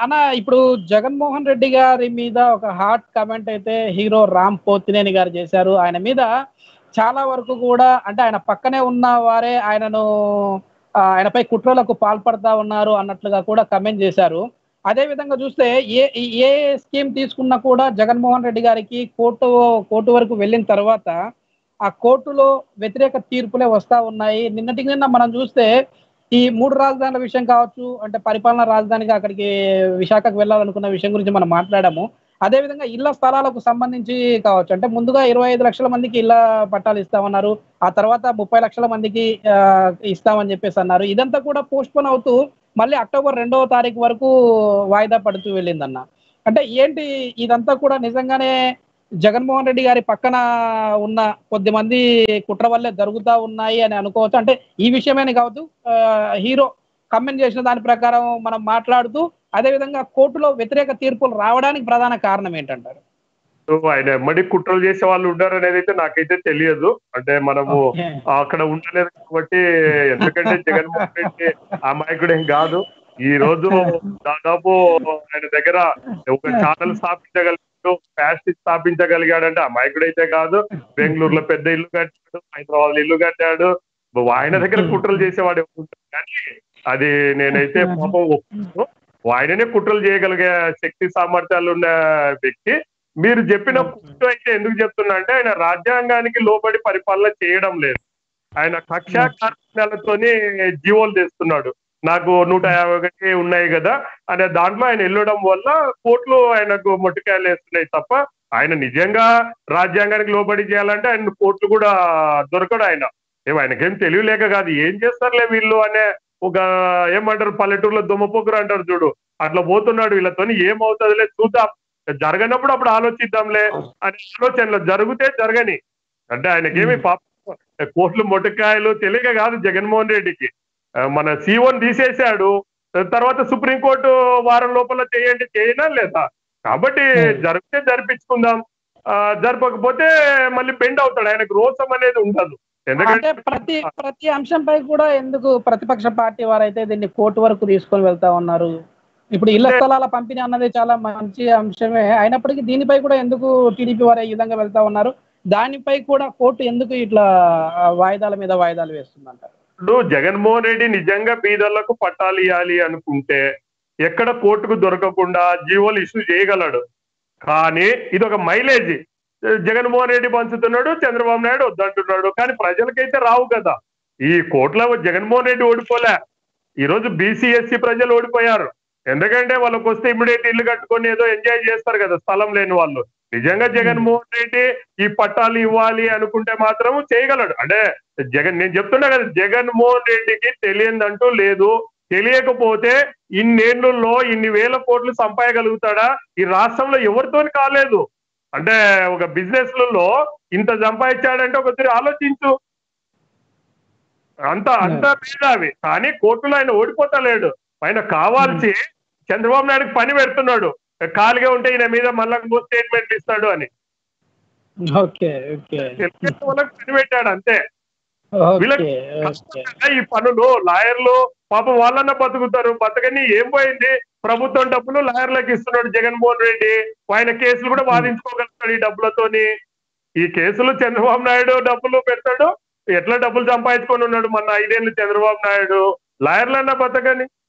అన్న ఇప్పుడు జగన్మోహన్ రెడ్డి గారి మీద ఒక హాట్ కమెంట్ అయితే హీరో రామ్ పోతినేని గారు చేశారు ఆయన మీద చాలా వరకు కూడా అంటే ఆయన పక్కనే ఉన్న వారే ఆయనను ఆ, ఆయనపై కుట్రలకు పాల్పడతా ఉన్నారు అన్నట్లుగా కూడా కమెంట్ చేశారు అదే విధంగా చూస్తే ఏ ఏ స్కీమ్ తీసుకున్నా కూడా జగన్మోహన్ రెడ్డి గారికి కోర్టు కోర్టు వరకు వెళ్ళిన తర్వాత ఆ కోర్టులో వ్యతిరేక తీర్పులే వస్తా ఉన్నాయి నిన్నటికి నిన్న మనం చూస్తే ఈ మూడు రాజధానుల విషయం కావచ్చు అంటే పరిపాలనా రాజధానిగా అక్కడికి విశాఖకు వెళ్ళాలనుకున్న విషయం గురించి మనం మాట్లాడాము అదేవిధంగా ఇళ్ల స్థలాలకు సంబంధించి కావచ్చు అంటే ముందుగా ఇరవై ఐదు లక్షల మందికి ఇళ్ల పట్టాలు ఇస్తామన్నారు ఆ తర్వాత ముప్పై లక్షల మందికి ఆ, ఇస్తామని చెప్పేసి అన్నారు ఇదంతా కూడా పోస్ట్ పోన్ అవుతూ మళ్ళీ అక్టోబర్ రెండవ తారీఖు వరకు వాయిదా పడుతూ వెళ్ళిందన్న అంటే ఏంటి ఇదంతా కూడా నిజంగానే జగన్మోహన్ రెడ్డి గారి పక్కన ఉన్న కొద్ది మంది కుట్ర వల్లే జరుగుతా ఉన్నాయి అని అనుకోవచ్చు అంటే ఈ విషయమేని కావద్దు ఆ, హీరో కమెంట్ చేసిన దాని ప్రకారం మనం మాట్లాడుతూ అదేవిధంగా కోర్టులో వ్యతిరేక తీర్పులు రావడానికి ప్రధాన కారణం ఏంటంటారు సో ఆయన ఎమ్మడి కుట్రలు చేసే వాళ్ళు ఉన్నారు అనేది అయితే నాకైతే తెలియదు అంటే మనము అక్కడ ఉండలేదు కాబట్టి ఎందుకంటే జగన్మోహన్ రెడ్డి అమాయకుడు ఏం కాదు ఈ రోజు దాదాపు ఆయన దగ్గర ఒక ఛానల్ స్థాపించగలిగాడు ఫ్యాస్ట్ స్థాపించగలిగాడంటే అమాయకుడు అయితే కాదు బెంగళూరులో పెద్ద ఇల్లు కట్టాడు హైదరాబాద్ ఇల్లు కట్టాడు ఆయన దగ్గర కుట్రలు చేసేవాడు ఎవరు ఉంటారు కానీ అది నేనైతే పాపం ఒప్పుకోను ఆయననే కుట్రలు చేయగలిగే శక్తి సామర్థ్యాలు ఉన్న వ్యక్తి మీరు చెప్పిన కుట్ర అయితే ఎందుకు చెప్తున్నా అంటే ఆయన రాజ్యాంగానికి లోబడి పరిపాలన చేయడం లేదు ఆయన కక్షా కార్యక్రమాలతోని జీవోలు తెస్తున్నాడు నాకు నూట యాభై ఒకటి ఉన్నాయి కదా అనే దాంట్లో ఆయన వెళ్ళడం వల్ల కోర్టులు ఆయనకు మొట్టికాయలు వేస్తున్నాయి తప్ప ఆయన నిజంగా రాజ్యాంగానికి లోబడి చేయాలంటే ఆయన కోర్టులు కూడా దొరకడు ఆయన ఏం ఆయనకేం తెలియలేక కాదు ఏం చేస్తారులే వీళ్ళు అనే ఒక ఏమంటారు పల్లెటూరులో దుమ్మపోకురు అంటారు చూడు అట్లా పోతున్నాడు వీళ్ళతోని ఏమవుతుందిలే చూద్దాం జరగనప్పుడు అప్పుడు ఆలోచిద్దాంలే అనే ఆలోచనలో జరిగితే జరగని అంటే ఆయనకేమి పాప కోట్లు మొట్టకాయలు తెలియక కాదు జగన్మోహన్ రెడ్డికి ఆ, మన సీఓని తీసేశాడు తర్వాత సుప్రీంకోర్టు వారం లోపల చేయండి చేయనా లేదా కాబట్టి జరిగితే జరిపించుకుందాం ఆ, జరపకపోతే మళ్ళీ బెండ్ అవుతాడు ఆయనకు రోసం అనేది ఉండదు అంటే ఎందుకంటే ప్రతి ప్రతి అంశంపై కూడా ఎందుకు ప్రతిపక్ష పార్టీ వారైతే దీన్ని కోర్టు వరకు తీసుకొని వెళ్తా ఉన్నారు ఇప్పుడు ఇళ్ల స్థలాల పంపిణీ అన్నది చాలా మంచి అంశమే అయినప్పటికీ దీనిపై కూడా ఎందుకు టీడీపీ వారు ఈ విధంగా వెళ్తా ఉన్నారు దానిపై కూడా కోర్టు ఎందుకు ఇట్లా ఆ, వాయిదాల మీద వాయిదాలు వేస్తుందంటారు ఇప్పుడు జగన్మోహన్ రెడ్డి నిజంగా బీదర్లకు పట్టాలు ఇవ్వాలి అనుకుంటే ఎక్కడ కోర్టుకు దొరకకుండా జీవోలు ఇష్యూ చేయగలడు కానీ ఇది ఒక మైలేజ్ జగన్మోహన్ రెడ్డి పంచుతున్నాడు చంద్రబాబు నాయుడు వద్దంటున్నాడు కానీ ప్రజలకైతే రావు కదా ఈ కోర్టులో జగన్మోహన్ రెడ్డి ఓడిపోలే ఈ రోజు బీసీ ఎస్సీ ప్రజలు ఓడిపోయారు ఎందుకంటే వాళ్ళకి వస్తే ఇమ్మీడియట్ ఇల్లు కట్టుకొని ఏదో ఎంజాయ్ చేస్తారు కదా స్థలం లేని వాళ్ళు నిజంగా జగన్మోహన్ రెడ్డి ఈ పట్టాలు ఇవ్వాలి అనుకుంటే మాత్రం చేయగలడు అంటే జగన్ నేను చెప్తున్నా కదా జగన్మోహన్ రెడ్డికి తెలియదంటూ లేదు తెలియకపోతే ఇన్నేళ్లలో ఇన్ని వేల కోట్లు సంపాదగలుగుతాడా ఈ రాష్ట్రంలో ఎవరితోని కాలేదు అంటే ఒక బిజినెస్ లలో ఇంత సంపాదించాడంటే ఒకసారి ఆలోచించు అంత అంత అవి కానీ కోర్టులో ఆయన ఓడిపోతలేడు ఆయన కావాల్సి చంద్రబాబు నాయుడుకి పని పెడుతున్నాడు ఖాళీగా ఉంటే ఈయన మీద మళ్ళా స్టేట్మెంట్ ఇస్తాడు అని ఓకే ఓకే తెలుగుదేశం వాళ్ళకి పని పెట్టాడు అంతే వీళ్ళకి ఓకే ఓకే కదా ఈ పనులు లాయర్లు పాపం వాళ్ళన్న బతుకుతారు బతకని ఏం పోయింది ప్రభుత్వం డబ్బులు లాయర్లకు ఇస్తున్నాడు జగన్మోహన్ రెడ్డి ఆయన కేసులు కూడా వాదించుకోగలుగుతాడు ఈ డబ్బులతోని ఈ కేసులు చంద్రబాబు నాయుడు డబ్బులు పెడతాడు ఎట్లా డబ్బులు సంపాదించుకొని ఉన్నాడు మొన్న ఐదేళ్ళు చంద్రబాబు నాయుడు లాయర్లన్నా బతకని